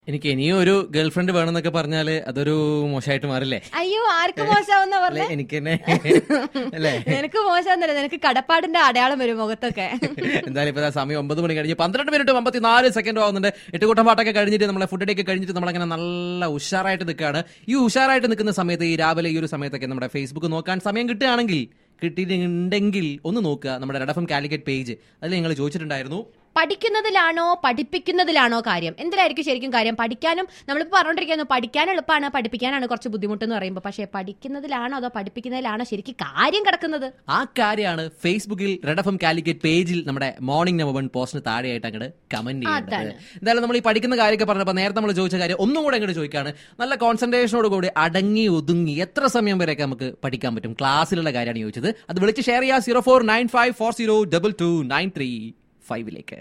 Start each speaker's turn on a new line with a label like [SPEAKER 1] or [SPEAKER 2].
[SPEAKER 1] എനിക്ക് ഇനിയും ഒരു ഗേൾ ഫ്രണ്ട് വേണമെന്നൊക്കെ പറഞ്ഞാല് അതൊരു മോശമായിട്ട് മാറില്ലേ
[SPEAKER 2] അയ്യോ ആർക്ക് മോശമാവുന്ന
[SPEAKER 1] അല്ലെ
[SPEAKER 2] പറഞ്ഞേ
[SPEAKER 1] എനിക്ക് തന്നെ അല്ലേ
[SPEAKER 2] നിനക്ക് മോശമെന്നല്ല നിനക്ക് കടപ്പാടിന്റെ അടയാളം വരും മുഖത്തൊക്കെ
[SPEAKER 1] എന്തായാലും ഇപ്പൊ ദാ സമയം ഒമ്പത് മണി കഴിഞ്ഞ് പന്ത്രണ്ട് മിനിറ്റ് അമ്പത്തിനാല് സെക്കൻഡ് ആവുന്നുണ്ട് എട്ടുകൂട്ടം പാട്ടൊക്കെ കഴിഞ്ഞിട്ട് നമ്മളെ ഫുഡ് ഒക്കെ കഴിഞ്ഞിട്ട് നമ്മളങ്ങനെ നല്ല ഉഷാറായിട്ട് നിൽക്കുകയാണ് ഈ ഉഷാറായിട്ട് നിൽക്കുന്ന സമയത്ത് ഈ രാവിലെ ഈ ഒരു സമയത്തൊക്കെ നമ്മുടെ ഫേസ്ബുക്ക് നോക്കാൻ സമയം കിട്ടുകയാണെങ്കിൽ കിട്ടിയിട്ടുണ്ടെങ്കിൽ ഒന്ന് നോക്കുക നമ്മുടെ റെഡഫം കാലിക്കറ്റ് പേജ് അതിൽ നിങ്ങൾ ചോദിച്ചിട്ടുണ്ടായിരുന്നു
[SPEAKER 2] പഠിക്കുന്നതിലാണോ പഠിപ്പിക്കുന്നതിലാണോ കാര്യം എന്തിലായിരിക്കും ശരിക്കും കാര്യം പഠിക്കാനും നമ്മളിപ്പോൾ പറഞ്ഞോണ്ടിരിക്കുന്നു പഠിക്കാൻ എളുപ്പമാണ് പഠിപ്പിക്കാനാണ് കുറച്ച് ബുദ്ധിമുട്ടെന്ന് പറയുമ്പോൾ പക്ഷേ പഠിക്കുന്നതിലാണോ അതോ പഠിപ്പിക്കുന്നതിലാണോ ശരിക്കും കാര്യം കിടക്കുന്നത്
[SPEAKER 1] ആ കാര്യമാണ് ഫേസ്ബുക്കിൽ റെഡ് എഫ് എം കാലിക്കറ്റ് പേജിൽ നമ്മുടെ മോർണിംഗ് നമ്പർ വൺ പോസ്റ്റിന് താഴെയായിട്ട് അങ്ങോട്ട് കമന്റ് ചെയ്യുന്നത്
[SPEAKER 2] അതാണ്.
[SPEAKER 1] എന്തായാലും നമ്മൾ ഈ പഠിക്കുന്ന കാര്യമൊക്കെ പറഞ്ഞപ്പോൾ നേരത്തെ നമ്മൾ ചോദിച്ച കാര്യം ഒന്നും കൂടെ അങ്ങോട്ട് ചോദിക്കാണ് നല്ല കോൺസെൻട്രേഷനോട് കൂടി അടങ്ങി ഒതുങ്ങി എത്ര സമയം വരെയൊക്കെ നമുക്ക് പഠിക്കാൻ പറ്റും ക്ലാസ്സിലുള്ള കാര്യമാണ് ചോദിച്ചത് അത് വിളിച്ച് ഷെയർ ചെയ്യുക zero four nine five four zero double two nine three ഫൈവിലേക്ക്